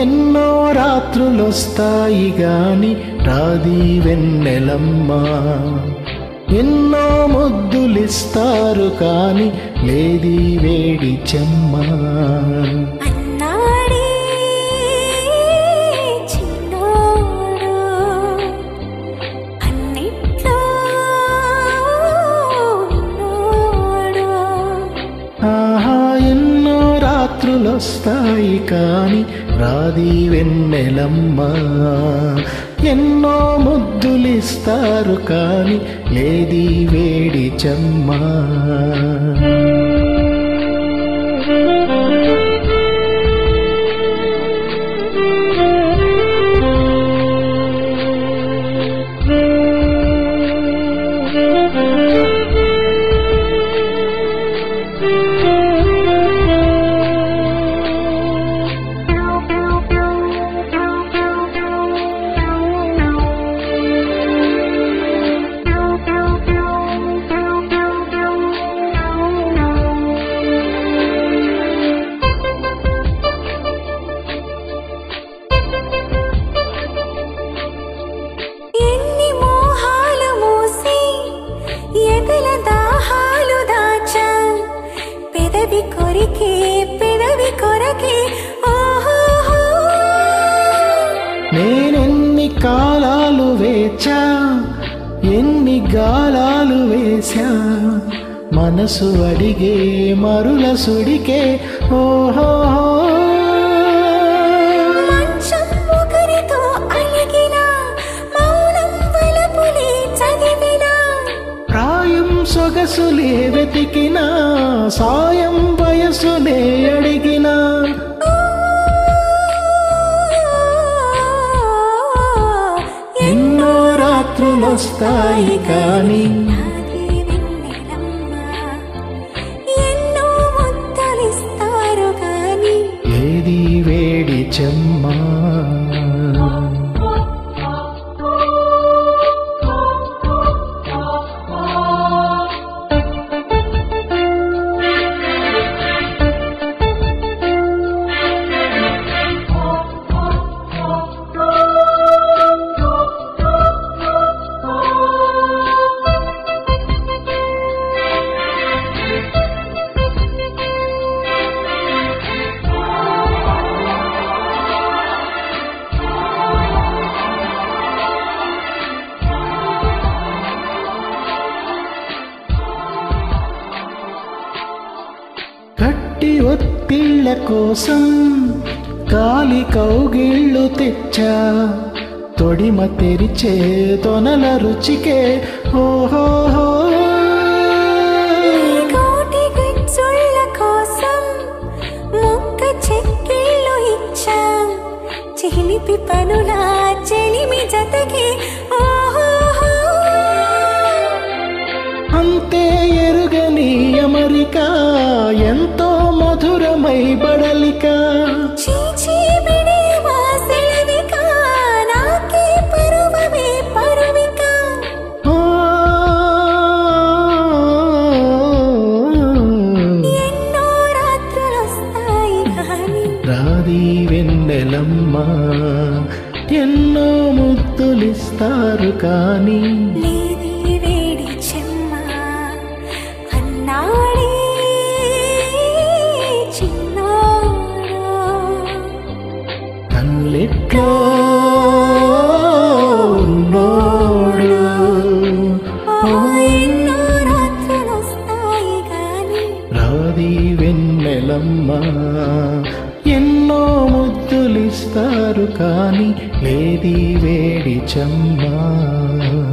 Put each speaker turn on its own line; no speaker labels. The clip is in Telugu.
ఎన్నో రాత్రులొస్తాయి గాని రాది వెన్నెలమ్మా ఎన్నో ముద్దులిస్తారు కాని లేది వేడి చెమ్మా
అన్నాడే చిన్నోడు అన్నిట్లో ఉన్నోడు
ఆహా ఎన్నో రాత్రులొస్తాయి కాని రాది వెన్నెలమ్మా ఎన్నో ముద్దులిస్తారు కాని లేది వేడి చెమ్మా
ఎన్ని మోహాలు మూసి ఎదల దాహాలు దాచా పెదవి కొరికే పెదవి కొరకే ఓహో
నేనెన్ని కాలాలు వేచా ఎన్ని గాలాలు వేశా మనసు అడిగే మరుల సుడికే ఓహో
మంచం ఒకరితో అలిగిన మౌనం వలపులే చదివినా
ప్రాయం సొగసులే వెతికినా సాయం వయసులే అడిగినా ఎన్నో రాత్రులొస్తాయి కానీ
నాది వెన్నెలమ్మ. ఎన్నో ముద్దలిస్తారు కానీ
ఏది వేడి చెమ్మా కట్టి ఒత్తిళ్ళ కోసం కాలి కౌగిళ్ళు తెచ్చా తొడిమ తెరిచే తొనల రుచికే ఓహో
కోటి గుచ్చుళ్ళ కోసం ముక్క చెక్కిళ్ళు ఇచ్చా చిలిపి పనులా చెలిమి జతకి ఓహో
అంతే ఎరుగని అమరిక ఎంతో మధురమై బడలిక
చీచీ బిడివా సెలవిక నాకే పరువమే పరువిక
ఓ,
ఎన్నో రాత్రులొస్తాయి కానీ
రాది వెన్నెలమ్మ ఎన్నో ముద్దులిస్తారు కానీ
లేది వేడి చెమ్మ అన్నాడే చిన్నోడు
కన్నెట్లో ఉన్నోడు
ఓ ఎన్నో రాత్రులొస్తాయి కానీ
రాది వెన్నెలమ్మ ఎన్నో ముద్దులిస్తారు కానీ లేది వేడి చెమ్మా